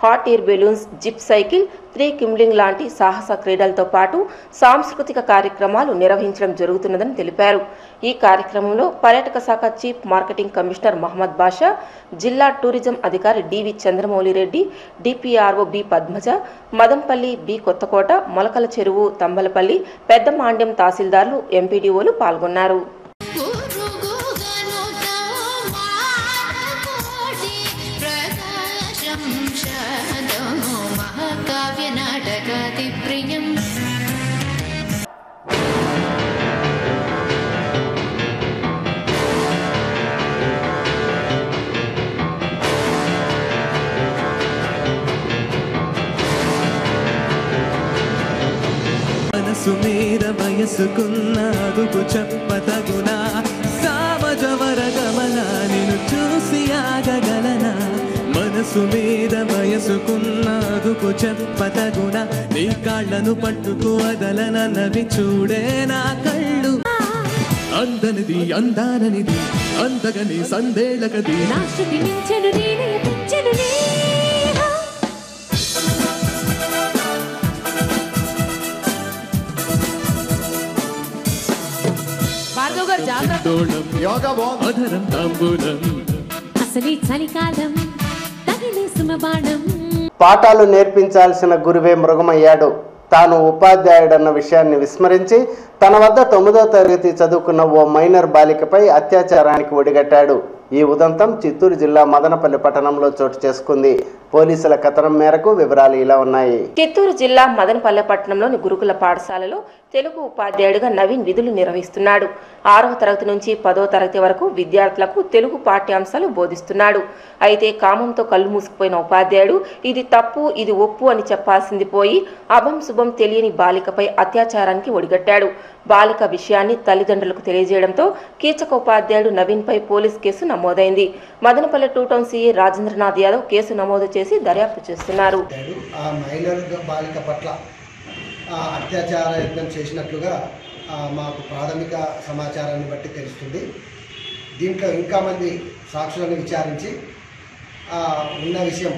hot air balloons zip cycle three కిమ్లింగ్ లాంటి సాహస క్రీడలతో పాటు సాంస్కృతిక కార్యక్రమాలు నిర్వహించడం జరుగుతున్నదని తెలిపారు ఈ కార్యక్రమంలో పర్యాటక శాఖ chief marketing commissioner Mohammed Basha జిల్లా టూరిజం అధికారి DV Chandramouli Reddy DPRO B Padmaja Madanapalle B Kothakota Molakala Cheruvu Thamballapalle పెద్ద మాండ్యం తహసీల్దార్లు ఎంపీడీఓలు పాల్గొన్నారు
ప్రకాశం శదో మహాకావ్య నాటకాది ప్రియం
మనసు మీద వయసుకున్న అదుపు చెప్పతగునా సామజవర గమన నిన్ను చూసి ఆగగలనా మనసు మీద వయసుకున్న అదుపు చెప్పతగునా నీ కాళ్ళను పట్టుకు వదలనన్నవి చూడే నా కళ్ళు అందనిది అందాననిది అందగని సందేళగది
నాశుతి మించెను నేనే పెంచెను నేహా
భార్గవ్ గారు జాగ్రత్త అధరం తాంబూలం
అసలీ చలికాలం తగిలే సుమబాణం
పాఠాలు నేర్పించాల్సిన గురువే మృగమయ్యాడు తాను ఉపాధ్యాయుడన్న విషయాన్ని విస్మరించి తన వద్ద తొమ్మిదో తరగతి చదువుకున్న ఓ మైనర్ బాలికపై అత్యాచారానికి ఒడిగట్టాడు ఈ ఉదంతం చిత్తూరు జిల్లా మదనపల్లి పట్టణంలో చోటు చేసుకుంది పోలీసుల కథనం మేరకు వివరాలు ఇలా ఉన్నాయి
చిత్తూరు జిల్లా మదనపల్లె పట్టణంలోని గురుకుల పాఠశాలలో తెలుగు ఉపాధ్యాయుడిగా నవీన్ విధులు నిర్వహిస్తున్నాడు ఆరవ తరగతి నుంచి పదో తరగతి వరకు విద్యార్థులకు తెలుగు పాఠ్యాంశాలు బోధిస్తున్నాడు అయితే కామంతో కళ్ళు మూసుకుపోయిన ఉపాధ్యాయుడు ఇది తప్పు ఇది ఒప్పు అని చెప్పాల్సింది పోయి అభం శుభం తెలియని బాలికపై అత్యాచారానికి ఒడిగట్టాడు బాలిక విషయాన్ని తల్లిదండ్రులకు తెలియజేయడంతో కీచక ఉపాధ్యాయుడు నవీన్పై పోలీస్ కేసు నమోదైంది Madanapalle two town CA Rajendranath Yadav case నమోదు చేసి దర్యాప్తు చేస్తున్నారు
ఆ మైనర్ బాలిక పట్ల ఆ, అత్యాచార యత్నం చేసినట్లుగా ఆ, మాకు ప్రాథమిక సమాచారాన్ని బట్టి తెలుస్తుంది దీంట్లో ఇంకా మంది సాక్షులను విచారించి ఆ, ఉన్న విషయం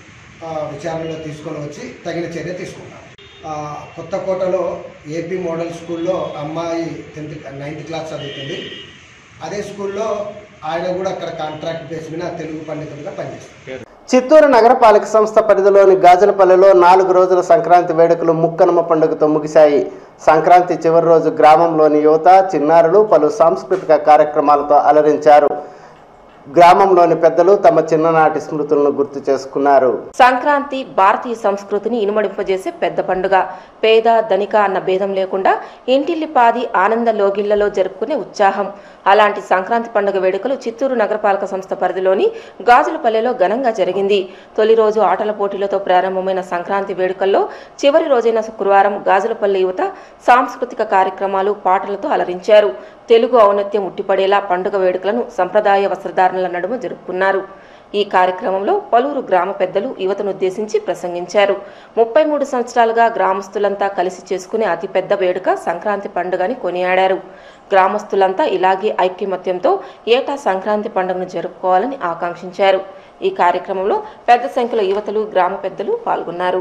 ఆ, విచారణలో తీసుకొని వచ్చి తగిన చర్య తీసుకుంటాం ఆ, కొత్తకోటలో ఏపీ మోడల్ స్కూల్లో అమ్మాయి టెన్త్ నైన్త్ క్లాస్ చదువుతుంది అదే స్కూల్లో ఆయన కూడా అక్కడ కాంట్రాక్ట్ బేస్ మీద తెలుగు పండితుడిగా పనిచేస్తారు
చిత్తూరు నగరపాలక సంస్థ పరిధిలోని గాజులపల్లిలో నాలుగు రోజుల సంక్రాంతి వేడుకలు ముక్కనుమ పండుగతో ముగిశాయి సంక్రాంతి చివరి రోజు గ్రామంలోని యువత చిన్నారులు పలు సాంస్కృతిక కార్యక్రమాలతో అలరించారు గ్రామంలోని పెద్దలు తమ చిన్ననాటి స్మృతులను గుర్తు చేసుకున్నారు
సంక్రాంతి భారతీయ సంస్కృతిని ఇనుమడింపజేసే పెద్ద పండుగ పేద ధనిక అన్న భేదం లేకుండా ఇంటిల్లిపాది ఆనంద లోగిళ్లలో జరుపుకునే ఉత్సాహం అలాంటి సంక్రాంతి పండుగ వేడుకలు చిత్తూరు నగరపాలక సంస్థ పరిధిలోని గాజులపల్లెలో ఘనంగా జరిగింది తొలి రోజు ఆటల పోటీలతో ప్రారంభమైన సంక్రాంతి వేడుకల్లో చివరి రోజైన శుక్రవారం గాజులపల్లి యువత సాంస్కృతిక కార్యక్రమాలు పాటలతో అలరించారు తెలుగు ఔన్నత్యం ఉట్టిపడేలా పండుగ వేడుకలను సంప్రదాయ వస్త్రధారణల నడుమ జరుపుకున్నారు ఈ కార్యక్రమంలో పలువురు గ్రామ పెద్దలు యువతను ఉద్దేశించి ప్రసంగించారు ముప్పై మూడు సంవత్సరాలుగా గ్రామస్తులంతా కలిసి చేసుకునే అతిపెద్ద వేడుక సంక్రాంతి పండుగని కొనియాడారు గ్రామస్తులంతా ఇలాగే ఐక్యమత్యంతో ఏటా సంక్రాంతి పండుగను జరుపుకోవాలని ఆకాంక్షించారు ఈ కార్యక్రమంలో పెద్ద సంఖ్యలో యువతలు గ్రామ పెద్దలు పాల్గొన్నారు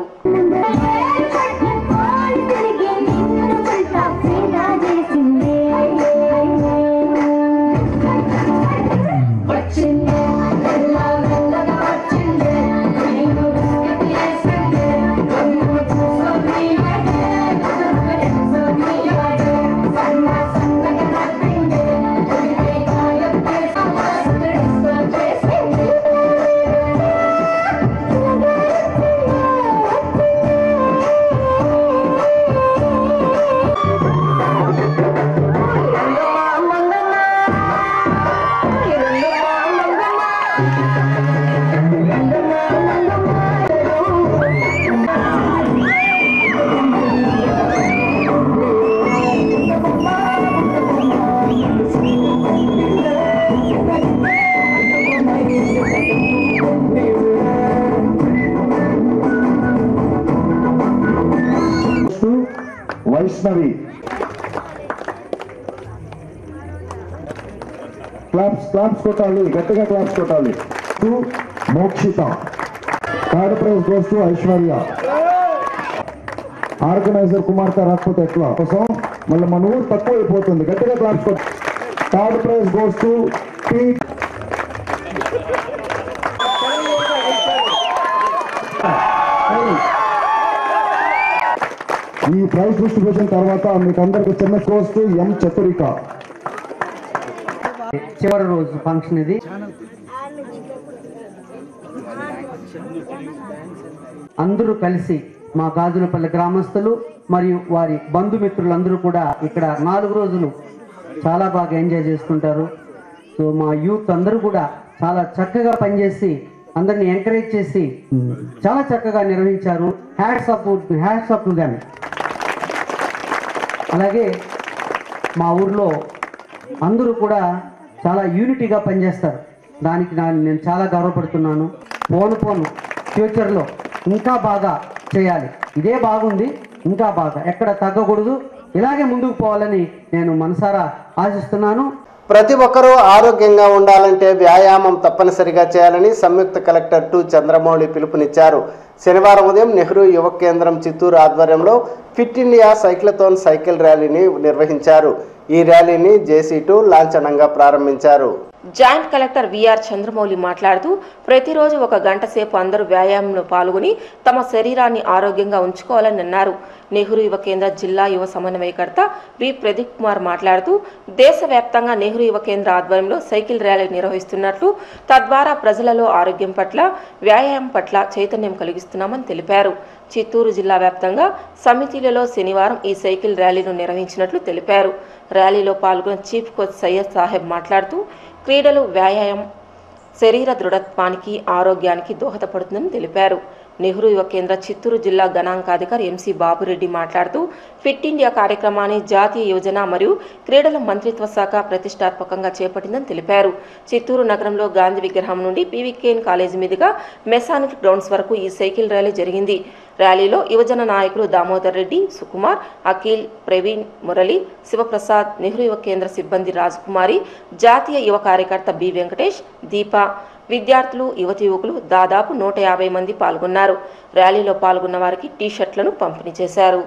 వైష్ణవి క్లాప్స్ క్లాప్స్ కొట్టాలి గట్టిగా క్లాప్స్ కొట్టాలి to Mokshitha third prize goes to Aishwarya organiser కుమార్తె రాకపోతే ఎట్లా కోసం మళ్ళీ మన ఊరు తక్కువ అయిపోతుంది గట్టిగా claps third prize goes to P E prize distribution తర్వాత మీకు అందరికి చిన్న కోర్స్ టు ఎం చతురిక
చివరి రోజు ఫంక్షన్ ఇది అందరూ కలిసి మా గాజులపల్లి గ్రామస్తులు మరియు వారి బంధుమిత్రులందరూ కూడా ఇక్కడ నాలుగు రోజులు చాలా బాగా ఎంజాయ్ చేసుకుంటారు సో మా యూత్ అందరూ కూడా చాలా చక్కగా పనిచేసి అందరిని ఎంకరేజ్ చేసి చాలా చక్కగా నిర్వహించారు hats off hats off to them అలాగే మా ఊర్లో అందరూ కూడా చాలా యూనిటీగా పనిచేస్తారు దానికి నా నేను చాలా గర్వపడుతున్నాను పోను పోను ఫ్యూచర్లో ఇంకా బాగా చేయాలి ఇదే బాగుంది ఇంకా బాగా ఎక్కడ తగ్గకూడదు ఇలాగే ముందుకు పోవాలని నేను మనసారా ఆశిస్తున్నాను
ప్రతి ఒక్కరూ ఆరోగ్యంగా ఉండాలంటే వ్యాయామం తప్పనిసరిగా చేయాలని సంయుక్త కలెక్టర్ టు చంద్రమౌళి పిలుపునిచ్చారు శనివారం ఉదయం నెహ్రూ యువ కేంద్రం చిత్తూరు ఆధ్వర్యంలో ఫిట్ ఇండియా సైక్లథాన్ సైకిల్ ర్యాలీని నిర్వహించారు ఈ ర్యాలీని జేసీ టూ లాంఛనంగా ప్రారంభించారు
జాయింట్ కలెక్టర్ విఆర్ చంద్రమౌళి మాట్లాడుతూ ప్రతిరోజు ఒక గంట సేపు అందరూ వ్యాయామంలో పాల్గొని తమ శరీరాన్ని ఆరోగ్యంగా ఉంచుకోవాలని అన్నారు నెహ్రూ యువ కేంద్ర జిల్లా యువ సమన్వయకర్త వి ప్రదీప్ కుమార్ మాట్లాడుతూ దేశవ్యాప్తంగా నెహ్రూ యువ కేంద్ర ఆధ్వర్యంలో సైకిల్ ర్యాలీ నిర్వహిస్తున్నట్లు తద్వారా ప్రజలలో ఆరోగ్యం పట్ల వ్యాయామం పట్ల చైతన్యం కలిగిస్తున్నామని తెలిపారు చిత్తూరు జిల్లా వ్యాప్తంగా సమితిలలో శనివారం ఈ సైకిల్ ర్యాలీను నిర్వహించినట్లు తెలిపారు ర్యాలీలో పాల్గొన్న చీఫ్ కోచ్ సయ్యద్ సాహెబ్ మాట్లాడుతూ క్రీడలు వ్యాయామం శరీర దృఢత్వానికి ఆరోగ్యానికి దోహదపడుతుందని తెలిపారు నెహ్రూ యువ కేంద్ర చిత్తూరు జిల్లా గణాంకాధికారి ఎంసీ బాబురెడ్డి మాట్లాడుతూ ఫిట్ ఇండియా కార్యక్రమాన్ని జాతీయ యువజన మరియు క్రీడల మంత్రిత్వ శాఖ ప్రతిష్టాత్మకంగా చేపట్టిందని తెలిపారు చిత్తూరు నగరంలో గాంధీ విగ్రహం నుండి పీవీకేఎన్ కాలేజీ మీదుగా మెసానిక్ గ్రౌండ్స్ వరకు ఈ సైకిల్ ర్యాలీ జరిగింది ర్యాలీలో యువజన నాయకులు దామోదర్ రెడ్డి సుకుమార్ అఖిల్ ప్రవీణ్ మురళి శివప్రసాద్ నెహ్రూ యువ కేంద్ర సిబ్బంది రాజకుమారి జాతీయ యువ కార్యకర్త బి వెంకటేష్ దీప విద్యార్థులు యువతి యువకులు దాదాపు నూట యాభై మంది పాల్గొన్నారు ర్యాలీలో పాల్గొన్న వారికి టీ షర్ట్లను పంపిణీ చేశారు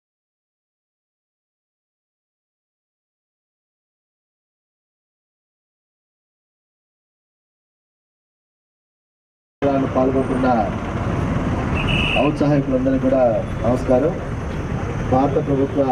పాల్గొంటున్న ఔత్సాహికులందరికీ కూడా నమస్కారం భారత ప్రభుత్వ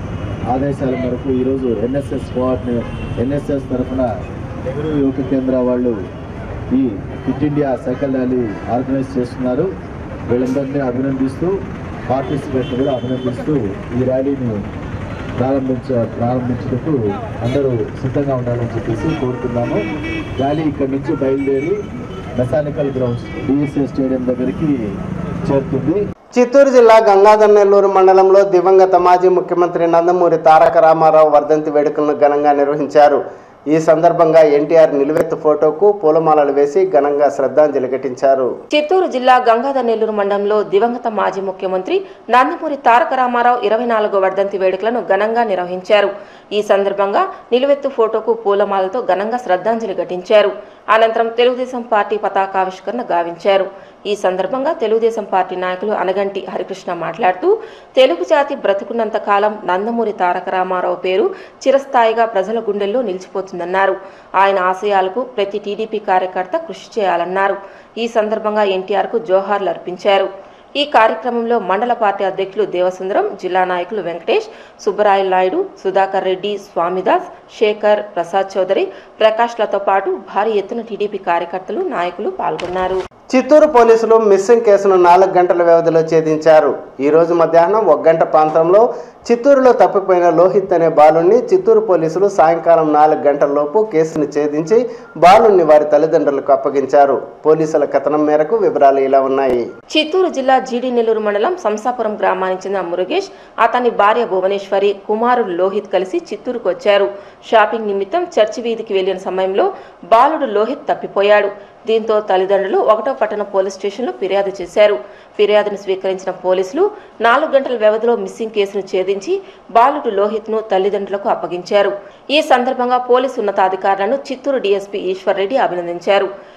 ఆదేశాల మేరకు ఈరోజు ఎన్ఎస్ఎస్ కోఆర్డినే ఎన్ఎస్ఎస్ తరఫున నెహ్రూ యువక కేంద్ర వాళ్ళు ఈ Fit India cycle rally organise చేస్తున్నారు వీళ్ళందరినీ అభినందిస్తూ పార్టిసిపేట్ని కూడా అభినందిస్తూ ఈ ర్యాలీని ప్రారంభించ ప్రారంభించేందుకు అందరూ సిద్ధంగా ఉండాలని చెప్పేసి కోరుతున్నాము ర్యాలీ ఇక్కడి నుంచి బయలుదేరి మెకానికల్ గ్రౌండ్స్ డిఎస్ఏ స్టేడియం దగ్గరికి చేరుతుంది
చిత్తూరు జిల్లా గంగాధర్ నెల్లూరు మండలంలో దివంగత మాజీ ముఖ్యమంత్రి నందమూరి తారక రామారావు వర్ధంతి వేడుకలను ఘనంగా నిర్వహించారు ఈ సందర్భంగా ఎన్టీఆర్ నిలువెత్తు ఫోటోకు పూలమాలలు వేసి ఘనంగా శ్రద్ధాంజలి ఘటించారు
చిత్తూరు జిల్లా గంగాధర్ నెల్లూరు మండలంలో దివంగత మాజీ ముఖ్యమంత్రి నందమూరి తారక రామారావు ఇరవై నాలుగో వర్ధంతి వేడుకలను ఘనంగా నిర్వహించారు ఈ సందర్భంగా నిలువెత్తు ఫోటోకు పూలమాలతో ఘనంగా శ్రద్ధాంజలి ఘటించారు అనంతరం తెలుగుదేశం పార్టీ పతాకావిష్కరణ గావించారు ఈ సందర్భంగా తెలుగుదేశం పార్టీ నాయకులు అనగంటి హరికృష్ణ మాట్లాడుతూ తెలుగు జాతి బ్రతుకున్నంత కాలం నందమూరి తారక రామారావు పేరు చిరస్థాయిగా ప్రజల గుండెల్లో నిలిచిపోతుందన్నారు ఆయన ఆశయాలకు ప్రతి టీడీపీ కార్యకర్త కృషి చేయాలన్నారు ఈ సందర్భంగా ఎన్టీఆర్కు జోహార్లు అర్పించారు ఈ కార్యక్రమంలో మండల పార్టీ అధ్యక్షులు దేవసుందరం జిల్లా నాయకులు వెంకటేష్ సుబ్బరాయలు నాయుడు సుధాకర్ రెడ్డి స్వామిదాస్ శేఖర్ ప్రసాద్ చౌదరి ప్రకాష్లతో పాటు భారీ ఎత్తున టీడీపీ కార్యకర్తలు నాయకులు పాల్గొన్నారు
చిత్తూరు పోలీసులు మిస్సింగ్ కేసును నాలుగు గంటల వ్యవధిలో ఛేదించారు ఈ రోజు మధ్యాహ్నం ఒక గంట ప్రాంతంలో చిత్తూరులో తప్పిపోయిన లోహిత్ అనే బాలుణ్ణి చిత్తూరు పోలీసులు సాయంకాలం నాలుగు గంటలలోపు కేసును ఛేదించి బాలుణ్ణి వారి తల్లిదండ్రులకు అప్పగించారు పోలీసుల కథనం మేరకు వివరాలు ఇలా ఉన్నాయి
చిత్తూరు జిల్లా జీడి నెల్లూరు మండలం సంసాపురం గ్రామానికి చెందిన మురుగేష్ అతని భార్య భువనేశ్వరి కుమారుడు లోహిత్ కలిసి చిత్తూరుకు వచ్చారు షాపింగ్ నిమిత్తం చర్చి వీధికి వెళ్లిన సమయంలో బాలుడు లోహిత్ తప్పిపోయాడు దీంతో తల్లిదండ్రులు ఒకటో పట్టణ పోలీస్ స్టేషన్లో ఫిర్యాదు చేశారు ఫిర్యాదును స్వీకరించిన పోలీసులు నాలుగు గంటల వ్యవధిలో మిస్సింగ్ కేసును ఛేదించి బాలుడు లోహిత్ను తల్లిదండ్రులకు అప్పగించారు ఈ సందర్భంగా పోలీసు ఉన్నతాధికారులను చిత్తూరు డీఎస్పీ ఈశ్వర్ రెడ్డి అభినందించారు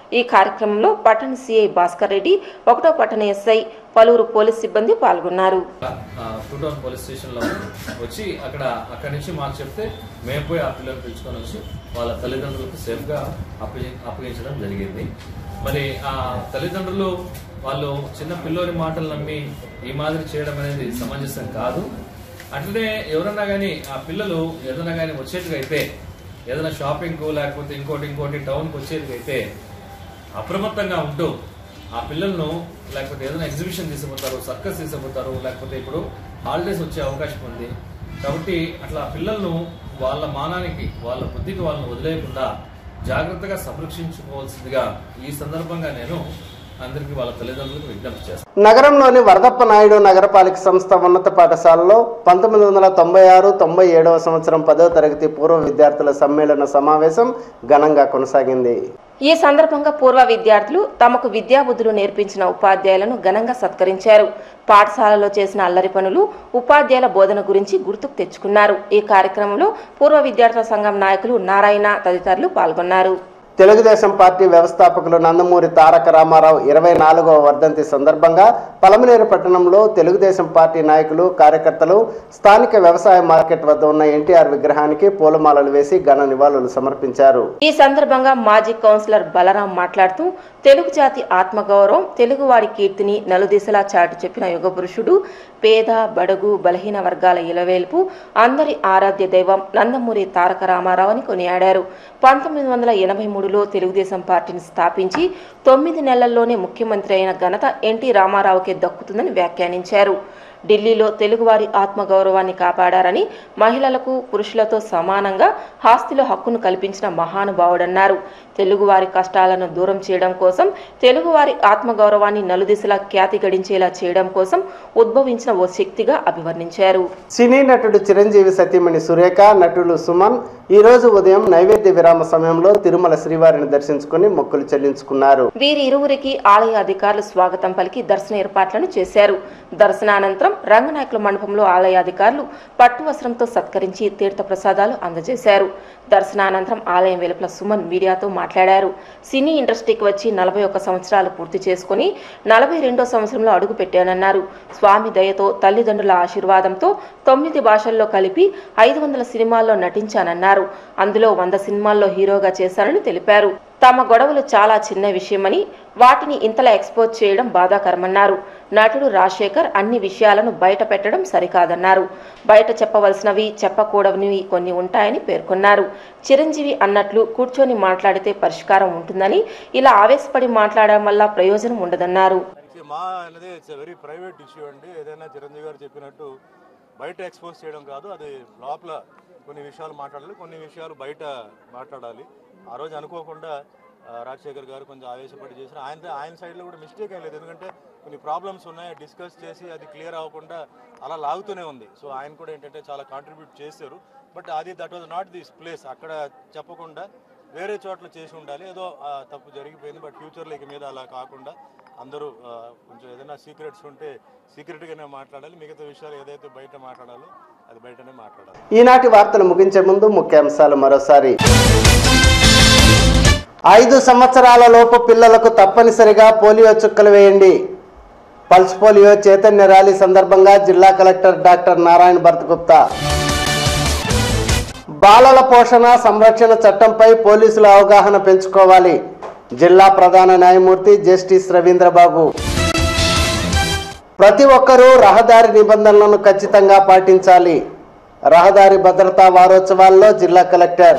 ఈ కార్యక్రమంలో పట్టణ సిఐ భాస్కర్ రెడ్డి ఒకటో పట్టణ ఎస్ఐ పలువురు పోలీస్ సిబ్బంది పాల్గొన్నారు
టూ టౌన్ పోలీస్ స్టేషన్లో వచ్చి అక్కడ అక్కడి నుంచి మాకు చెప్తే మేము పోయి ఆ పిల్లలు పిలుచుకొని వచ్చి వాళ్ళ తల్లిదండ్రులకు సేఫ్గా అప్పగి అప్పగించడం జరిగింది మరి ఆ తల్లిదండ్రులు వాళ్ళు చిన్న పిల్లోని మాటలు నమ్మి ఈ మాదిరి చేయడం అనేది సమంజసం కాదు అట్లనే ఎవరన్నా కానీ ఆ పిల్లలు ఏదైనా కానీ వచ్చేట్టుగా అయితే ఏదైనా షాపింగ్కు లేకపోతే ఇంకోటి ఇంకోటి టౌన్కి వచ్చేట్టుగా అయితే అప్రమత్తంగా ఉంటూ ఆ పిల్లలను లేకపోతే ఏదైనా ఎగ్జిబిషన్ తీసుకుపోతారు సర్కస్ తీసుకుపోతారు లేకపోతే ఇప్పుడు హాలిడేస్ వచ్చే అవకాశం ఉంది కాబట్టి అట్లా ఆ పిల్లలను వాళ్ళ మానానికి వాళ్ళ బుద్ధికి వాళ్ళని వదిలేయకుండా జాగ్రత్తగా సంరక్షించుకోవాల్సిందిగా ఈ సందర్భంగా నేను అందరికీ వాళ్ళ తల్లిదండ్రులకు విజ్ఞప్తి చేస్తాను
నగరంలోని వరదప్ప నాయుడు నగరపాలిక సంస్థ ఉన్నత పాఠశాలలో పంతొమ్మిది వందల తొంభై ఆరు తొంభై ఏడవ సంవత్సరం పదవ తరగతి పూర్వ విద్యార్థుల సమ్మేళన సమావేశం ఘనంగా కొనసాగింది
ఈ సందర్భంగా పూర్వ విద్యార్థులు తమకు విద్యాబుద్ధులు నేర్పించిన ఉపాధ్యాయులను ఘనంగా సత్కరించారు పాఠశాలలో చేసిన అల్లరి పనులు ఉపాధ్యాయుల బోధన గురించి గుర్తుకు తెచ్చుకున్నారు ఈ కార్యక్రమంలో పూర్వ విద్యార్థుల సంఘం నాయకులు నారాయణ తదితరులు పాల్గొన్నారు
తెలుగుదేశం పార్టీ వ్యవస్థాపకులు నందమూరి తారక రామారావు ఇరవై నాలుగవ వర్ధంతి సందర్భంగా పలమనేరు పట్టణంలో తెలుగుదేశం పార్టీ నాయకులు కార్యకర్తలు స్థానిక వ్యవసాయ మార్కెట్ వద్ద ఉన్న ఎన్టీఆర్ విగ్రహానికి పూలమాలలు వేసి ఘన నివాళులు సమర్పించారు
ఈ సందర్భంగా మాజీ కౌన్సిలర్ బలరాం మాట్లాడుతూ తెలుగు జాతి ఆత్మగౌరవం తెలుగువాడి కీర్తిని నలుదిశలా చాటి చెప్పిన యుగ పురుషుడు పేద బడుగు బలహీన వర్గాల ఇలవేల్పు అందరి ఆరాధ్య దైవం నందమూరి తారక రామారావు అని కొనియాడారు పంతొమ్మిది వందల ఎనభై మూడులో తెలుగుదేశం పార్టీని స్థాపించి తొమ్మిది నెలల్లోనే ముఖ్యమంత్రి అయిన ఘనత ఎన్టీ రామారావుకే దక్కుతుందని వ్యాఖ్యానించారు ఢిల్లీలో తెలుగువారి ఆత్మగౌరవాన్ని కాపాడారని మహిళలకు పురుషులతో సమానంగా ఆస్తిలో హక్కును కల్పించిన మహానుభావుడన్నారు తెలుగువారి కష్టాలను దూరం చేయడం కోసం తెలుగువారి ఆత్మగౌరవాన్ని నలుదిశలా ఖ్యాతి గడించేలా చేయడం కోసం ఉద్భవించిన ఓ శక్తిగా అభివర్ణించారు
సినీ నటుడు చిరంజీవి సతీమణి సురేఖ నటులు సుమన్ ఈ రోజు ఉదయం నైవేద్య విరామ సమయంలో తిరుమల శ్రీవారిని దర్శించుకుని మొక్కులు చెల్లించుకున్నారు
వీరి ఇరువురికి ఆలయ అధికారులు స్వాగతం పలికి దర్శన ఏర్పాట్లను చేశారు దర్శనానంతరం రంగనాయకుల మండపంలో ఆలయ అధికారులు పట్టు వస్త్రంతో సత్కరించి తీర్థ ప్రసాదాలు అందజేశారు దర్శనానంతరం ఆలయం వెలుపల సుమన్ మీడియాతో మాట్లాడారు సినీ ఇండస్ట్రీకి వచ్చి నలభై ఒక్క సంవత్సరాలు పూర్తి చేసుకుని నలభై రెండో సంవత్సరంలో అడుగు పెట్టానన్నారు స్వామి దయతో తల్లిదండ్రుల ఆశీర్వాదంతో తొమ్మిది భాషల్లో కలిపి ఐదు వందల సినిమాల్లో నటించానన్నారు అందులో వంద సినిమాల్లో హీరోగా చేశానని తెలిపారు తమ గొడవలు చాలా చిన్న విషయమని వాటిని ఇంతలా ఎక్స్పోజ్ చేయడం బాధాకరమన్నారు నటుడు రాజశేఖర్ అన్ని విషయాలను బయట పెట్టడం సరికాదన్నారు బయట చెప్పవలసినవి చెప్పకూడనివి కొన్ని ఉంటాయని పేర్కొన్నారు చిరంజీవి అన్నట్లు కూర్చొని మాట్లాడితే పరిష్కారం ఉంటుందని ఇలా ఆవేశపడి మాట్లాడడం వల్ల ప్రయోజనం ఉండదన్నారు
మా అనేది ఇట్స్ వెరీ ప్రైవేట్ ఇష్యూ అండి ఏదైనా చిరంజీవి గారు చెప్పినట్టు బయట ఎక్స్పోజ్ చేయడం కాదు అది లోపల కొన్ని విషయాలు మాట్లాడాలి కొన్ని విషయాలు బయట మాట్లాడాలి ఆ రోజు అనుకోకుండా ఆ, రాజశేఖర్ గారు కొంచెం ఆవేశపడి చేసిన ఆయన ఆయన సైడ్లో కూడా మిస్టేక్ ఏం లేదు ఎందుకంటే కొన్ని ప్రాబ్లమ్స్ ఉన్నాయి డిస్కస్ చేసి అది క్లియర్ అవ్వకుండా అలా లాగుతూనే ఉంది సో ఆయన కూడా ఏంటంటే చాలా కాంట్రిబ్యూట్ చేశారు బట్ అది that was not this place అక్కడ చెప్పకుండా వేరే చోట్ల చేసి ఉండాలి ఏదో ఆ, తప్పు జరిగిపోయింది బట్ ఫ్యూచర్లో ఇక మీద అలా కాకుండా అందరూ ఆ, కొంచెం ఏదైనా సీక్రెట్స్ ఉంటే సీక్రెట్గానే మాట్లాడాలి మిగతా విషయాలు ఏదైతే బయట మాట్లాడాలో అది బయటనే మాట్లాడాలి
ఈనాటి వార్తలు ముగించే ముందు ముఖ్యాంశాలు మరోసారి ఐదు సంవత్సరాల లోపు పిల్లలకు తప్పనిసరిగా పోలియో చుక్కలు వేయండి పల్స్ పోలియో చైతన్య ర్యాలీ సందర్భంగా జిల్లా కలెక్టర్ డాక్టర్ నారాయణ భరతగుప్తా బాలల పోషణ సంరక్షణ చట్టంపై పోలీసుల అవగాహన పెంచుకోవాలి జిల్లా ప్రధాన న్యాయమూర్తి జస్టిస్ రవీంద్రబాబు ప్రతి ఒక్కరూ రహదారి నిబంధనలను ఖచ్చితంగా పాటించాలి రహదారి భద్రతా వారోత్సవాల్లో జిల్లా కలెక్టర్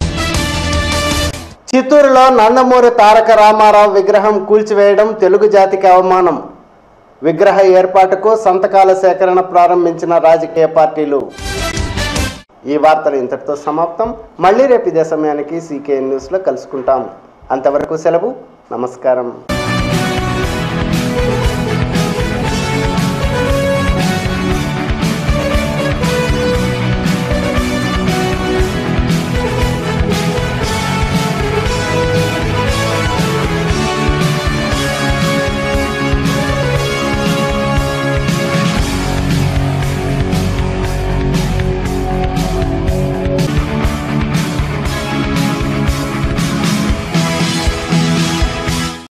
చిత్తూరులో నందమూరి తారక రామారావు విగ్రహం కూల్చివేయడం తెలుగు జాతికి అవమానం విగ్రహ ఏర్పాటుకు సంతకాల సేకరణ ప్రారంభించిన రాజకీయ పార్టీలు ఈ వార్తలు ఇంతటితో సమాప్తం మళ్ళీ రేపు ఇదే సమయానికి సీకే న్యూస్లో కలుసుకుంటాం అంతవరకు సెలవు నమస్కారం